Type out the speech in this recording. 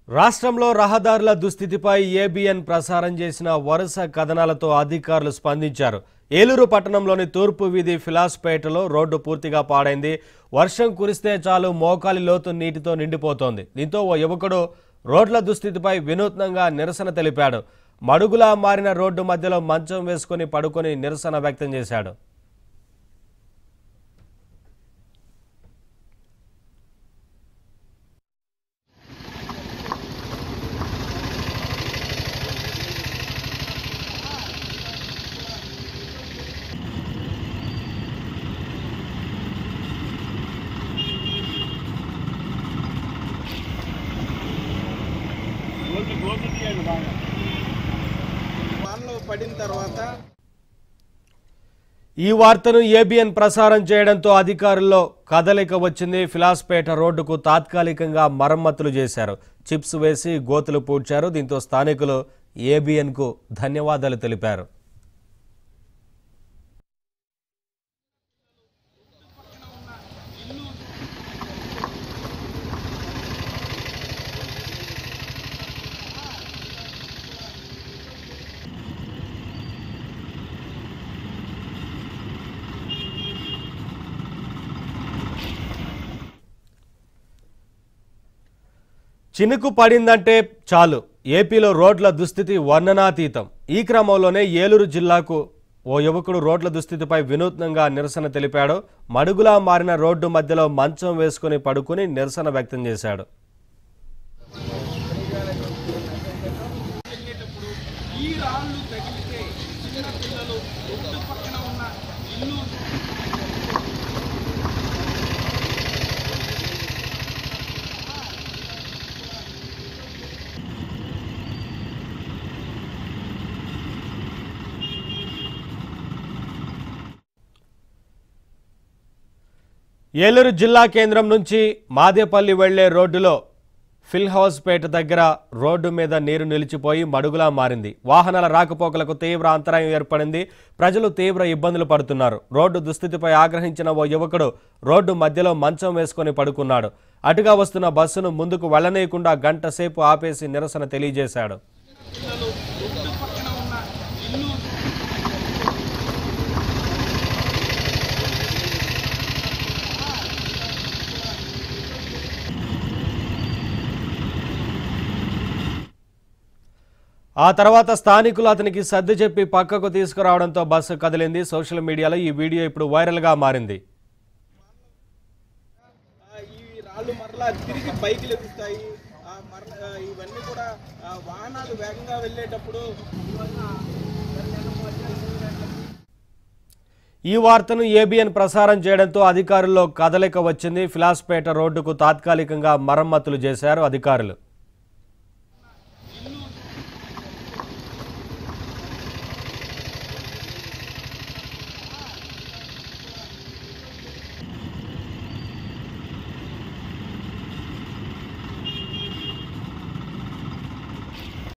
రాష్ట్రంలో రహదారుల దుస్థితిపై ఏబిఎన్ ప్రసారం చేసిన వరుస కథనాలతో అధికారులు స్పందించారు ఏలూరు పట్టణంలోని తూర్పు వీధి ఫిలాస్పేటలో రోడ్డు పూర్తిగా పాడైంది వర్షం కురిస్తే చాలు మోకాలి లోతు నీటితో నిండిపోతోంది దీంతో ఓ యువకుడు రోడ్ల దుస్థితిపై వినూత్నంగా నిరసన తెలిపాడు మడుగులా మారిన రోడ్డు మధ్యలో మంచం వేసుకొని పడుకొని నిరసన వ్యక్తం చేశాడు వానలో పడిన తర్వాత ఈ వార్తను ఏబిఎన్ ప్రసారం చేయడంతో అధికారుల్లో కదలిక వచ్చింది ఫిలాస్పేట రోడ్డుకు తాత్కాలికంగా మరమ్మతులు చేశారు చిప్స్ వేసి గోతులు పూడ్చారు దీంతో స్థానికులు ఏబిఎన్కు ధన్యవాదాలు తెలిపారు చినుకు పడిందంటే చాలు ఏపీలో రోడ్ల దుస్థితి వర్ణనాతీతం ఈ క్రమంలోనే ఏలూరు జిల్లాకు ఓ యువకుడు రోడ్ల దుస్థితిపై వినూత్నంగా నిరసన తెలిపాడు మడుగులా మారిన రోడ్డు మధ్యలో మంచం వేసుకుని పడుకుని నిరసన వ్యక్తం చేశాడు ఈ రాళ్ళు తగిలితే చిన్న పిల్లలు ఒడ్డు పక్కన ఉన్న ఇల్లు ఏలూరు జిల్లా కేంద్రం నుంచి మాదేపల్లి వెళ్లే రోడ్డులో ఫిల్ హౌస్ పేట దగ్గర రోడ్డు మీద నీరు నిలిచిపోయి మడుగులా మారింది వాహనాల రాకపోకలకు తీవ్ర అంతరాయం ఏర్పడింది ప్రజలు తీవ్ర ఇబ్బందులు పడుతున్నారు రోడ్డు దుస్థితిపై ఆగ్రహించిన ఓ యువకుడు రోడ్డు మధ్యలో మంచం వేసుకొని పడుకున్నాడు అటుగా వస్తున్న బస్సును ముందుకు వెళ్లనీయకుండా గంట సేపు ఆపేసి నిరసన తెలియజేశాడు పిల్లలు ఒడ్డు పక్కన ఉన్న ఇల్లు ఆ తర్వాత స్థానికులు అతనికి సర్ది చెప్పి పక్కకు తీసుకురావడంతో బస్సు కదిలింది సోషల్ మీడియాలో ఈ వీడియో ఇప్పుడు వైరల్గా మారింది ఆ, ఈ రాళ్ళు మరలా తిరిగి పైకి లెగుస్తాయి ఆ, మర ఆ, ఇవన్నీ కూడా ఆ, వాహనాలు వేగంగా వెళ్ళేటప్పుడు ఈ వార్తను ఏబిఎన్ ప్రసారం చేయడంతో అధికారుల్లో కదలిక వచ్చింది ఫిలాస్పేట రోడ్డుకు తాత్కాలికంగా మరమ్మతులు చేశారు అధికారులు